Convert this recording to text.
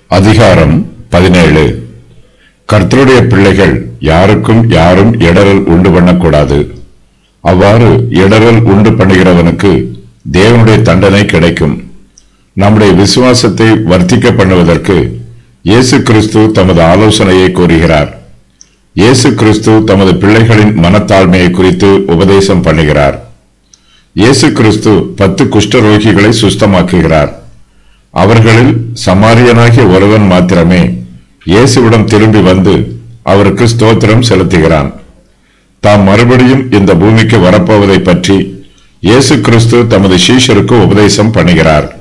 அதிகாரம் பதினேழு கர்த்தருடைய பிள்ளைகள் யாருக்கும் யாரும் இடரல் உண்டு பண்ணக்கூடாது அவ்வாறு இடரல் உண்டு பண்ணுகிறவனுக்கு தேவனுடைய தண்டனை கிடைக்கும் நம்முடைய விசுவாசத்தை வர்த்திக்க பண்ணுவதற்கு இயேசு கிறிஸ்து தமது ஆலோசனையை கூறுகிறார் இயேசு கிறிஸ்து தமது பிள்ளைகளின் மனத்தாழ்மையை குறித்து உபதேசம் பண்ணுகிறார் இயேசு கிறிஸ்து பத்து குஷ்டரோகிகளை சுஸ்தமாக்குகிறார் அவர்களில் சமாரியனாகிய ஒருவன் மாத்திரமே இயேசுவிடம் திரும்பி வந்து அவருக்கு ஸ்தோத்திரம் செலுத்துகிறான் தாம் மறுபடியும் இந்த பூமிக்கு வரப்போவதை பற்றி இயேசு கிறிஸ்து தமது சீஷருக்கு உபதேசம் பண்ணுகிறார்